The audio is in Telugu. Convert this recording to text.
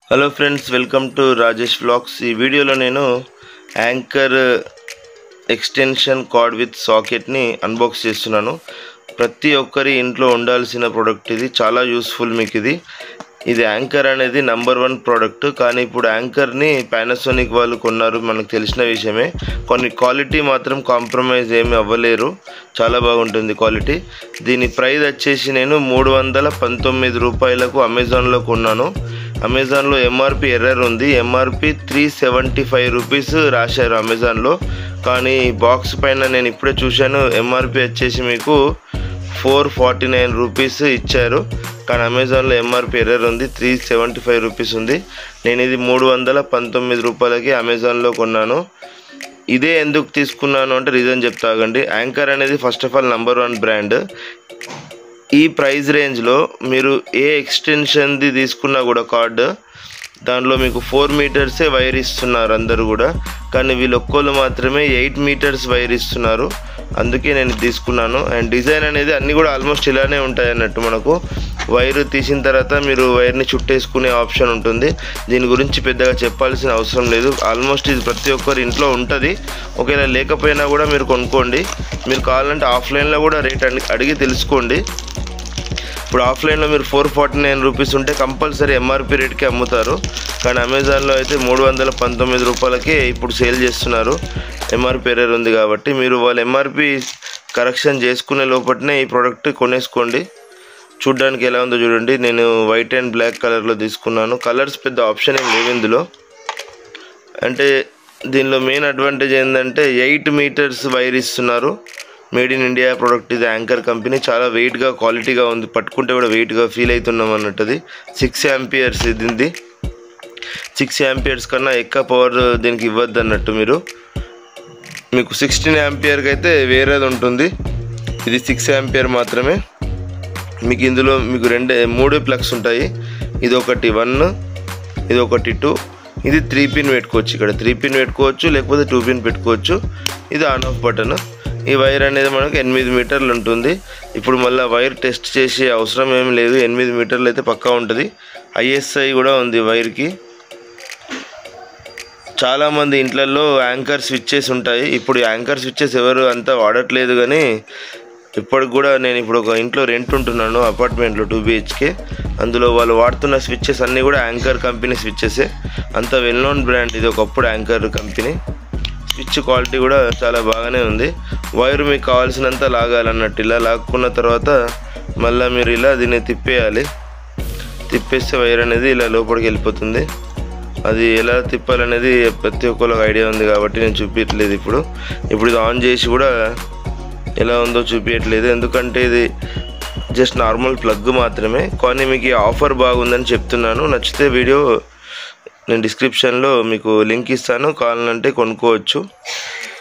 hello friends welcome to Rajesh vlogs ఈ వీడియోలో నేను యాంకర్ ఎక్స్టెన్షన్ కార్డ్ విత్ సాకెట్ని అన్బాక్స్ చేస్తున్నాను ప్రతి ఒక్కరి ఇంట్లో ఉండాల్సిన ప్రోడక్ట్ ఇది చాలా యూస్ఫుల్ మీకు ఇది ఇది యాంకర్ అనేది నంబర్ వన్ ప్రోడక్ట్ కానీ ఇప్పుడు యాంకర్ని పానాసోనిక్ వాళ్ళు కొన్నారు మనకు తెలిసిన విషయమే కొన్ని క్వాలిటీ మాత్రం కాంప్రమైజ్ ఏమి అవ్వలేరు చాలా బాగుంటుంది క్వాలిటీ దీని ప్రైస్ వచ్చేసి నేను మూడు వందల పంతొమ్మిది రూపాయలకు అమెజాన్లో కొన్నాను అమెజాన్లో ఎంఆర్పి ఎర్రర్ ఉంది MRP three seventy five rupees రాశారు అమెజాన్లో కానీ బాక్స్ పైన నేను ఇప్పుడే చూశాను ఎంఆర్పి వచ్చేసి మీకు ఫోర్ ఫార్టీ నైన్ రూపీస్ ఇచ్చారు కానీ అమెజాన్లో ఎంఆర్పి ఎర్రర్ ఉంది త్రీ సెవెంటీ ఫైవ్ రూపీస్ ఉంది నేను ఇది మూడు వందల పంతొమ్మిది రూపాయలకి అమెజాన్లో కొన్నాను ఇదే ఎందుకు తీసుకున్నాను అంటే రీజన్ చెప్తాగండి యాంకర్ అనేది first of all number one brand ఈ ప్రైస్ రేంజ్లో మీరు ఏ ఎక్స్టెన్షన్ది తీసుకున్నా కూడా కార్డు దాంట్లో మీకు ఫోర్ మీటర్సే వైర్ ఇస్తున్నారు అందరూ కూడా కానీ వీళ్ళు ఒక్కళ్ళు మాత్రమే ఎయిట్ మీటర్స్ వైర్ ఇస్తున్నారు అందుకే నేను తీసుకున్నాను అండ్ డిజైన్ అనేది అన్నీ కూడా ఆల్మోస్ట్ ఇలానే ఉంటాయి అన్నట్టు మనకు వైర్ తీసిన తర్వాత మీరు వైర్ని చుట్టేసుకునే ఆప్షన్ ఉంటుంది దీని గురించి పెద్దగా చెప్పాల్సిన అవసరం లేదు ఆల్మోస్ట్ ఇది ప్రతి ఒక్కరి ఇంట్లో ఉంటుంది ఒకవేళ లేకపోయినా కూడా మీరు కొనుక్కోండి మీరు కావాలంటే ఆఫ్లైన్లో కూడా రేట్ అడిగి అడిగి తెలుసుకోండి ఇప్పుడు ఆఫ్లైన్లో మీరు ఫోర్ ఫార్టీ నైన్ రూపీస్ ఉంటే కంపల్సరీ ఎంఆర్పి రేట్కి అమ్ముతారు కానీ అమెజాన్లో అయితే మూడు వందల పంతొమ్మిది రూపాయలకే ఇప్పుడు సేల్ చేస్తున్నారు ఎంఆర్పి ఎర్రర్ ఉంది కాబట్టి మీరు వాళ్ళ ఎంఆర్పి కరెక్షన్ చేసుకునే లోపలనే ఈ ప్రోడక్ట్ కొనేసుకోండి చూడ్డానికి ఎలా ఉందో చూడండి నేను వైట్ అండ్ బ్లాక్ కలర్లో తీసుకున్నాను కలర్స్ పెద్ద ఆప్షన్ ఏం లేవు ఇందులో అంటే దీనిలో మెయిన్ అడ్వాంటేజ్ ఏంటంటే ఎయిట్ మీటర్స్ వైర్ ఇస్తున్నారు మేడ్ ఇన్ ఇండియా ప్రోడక్ట్ ఇది యాంకర్ కంపెనీ చాలా వెయిట్గా క్వాలిటీగా ఉంది పట్టుకుంటే కూడా వెయిట్గా ఫీల్ అవుతున్నాం అన్నట్టుది సిక్స్ యాంపియర్స్ దీనిది సిక్స్ యాంపియర్స్ కన్నా ఎక్కువ పవర్ దీనికి ఇవ్వద్దు అన్నట్టు మీరు మీకు సిక్స్టీన్ యాంపియర్కి అయితే వేరేది ఉంటుంది ఇది సిక్స్ యాంపియర్ మాత్రమే మీకు ఇందులో మీకు రెండే మూడు ప్లగ్స్ ఉంటాయి ఇది ఒకటి వన్ ఇది ఒకటి టూ ఇది త్రీ పిన్ పెట్టుకోవచ్చు ఇక్కడ త్రీ పిన్ పెట్టుకోవచ్చు లేకపోతే టూ పిన్ పెట్టుకోవచ్చు ఇది ఆన్ ఆఫ్ బటన్ ఈ వైర్ అనేది మనకు ఎనిమిది మీటర్లు ఉంటుంది ఇప్పుడు మళ్ళీ వైర్ టెస్ట్ చేసే అవసరం ఏం లేదు ఎనిమిది మీటర్లు అయితే పక్కా ఉంటుంది ఐఎస్ఐ కూడా ఉంది వైర్కి చాలామంది ఇంట్లలో యాంకర్ స్విచ్చెస్ ఉంటాయి ఇప్పుడు యాంకర్ స్విచ్చెస్ ఎవరు అంతా వాడట్లేదు కానీ ఇప్పటికి కూడా నేను ఇప్పుడు ఒక ఇంట్లో రెంట్ ఉంటున్నాను అపార్ట్మెంట్లో టూ బిహెచ్కే అందులో వాళ్ళు వాడుతున్న స్విచ్చెస్ అన్నీ కూడా యాంకర్ కంపెనీ స్విచ్చెసే అంత వెల్ నోన్ బ్రాండ్ ఇది ఒకప్పుడు యాంకర్ కంపెనీ స్విచ్ క్వాలిటీ కూడా చాలా బాగానే ఉంది వైర్ మీకు కావాల్సినంత లాగాలన్నట్టు ఇలా లాక్కున్న తర్వాత మళ్ళీ మీరు ఇలా దీన్ని తిప్పేయాలి తిప్పేస్తే వైర్ అనేది ఇలా లోపలికి వెళ్ళిపోతుంది అది ఎలా తిప్పాలనేది ప్రతి ఒక్కరికి ఐడియా ఉంది కాబట్టి నేను చూపించట్లేదు ఇప్పుడు ఇప్పుడు ఇది ఆన్ చేసి కూడా ఎలా ఉందో చూపించట్లేదు ఎందుకంటే ఇది జస్ట్ నార్మల్ ప్లగ్ మాత్రమే కానీ మీకు ఈ ఆఫర్ బాగుందని చెప్తున్నాను నచ్చితే వీడియో నేను డిస్క్రిప్షన్లో మీకు లింక్ ఇస్తాను కావాలంటే కొనుక్కోవచ్చు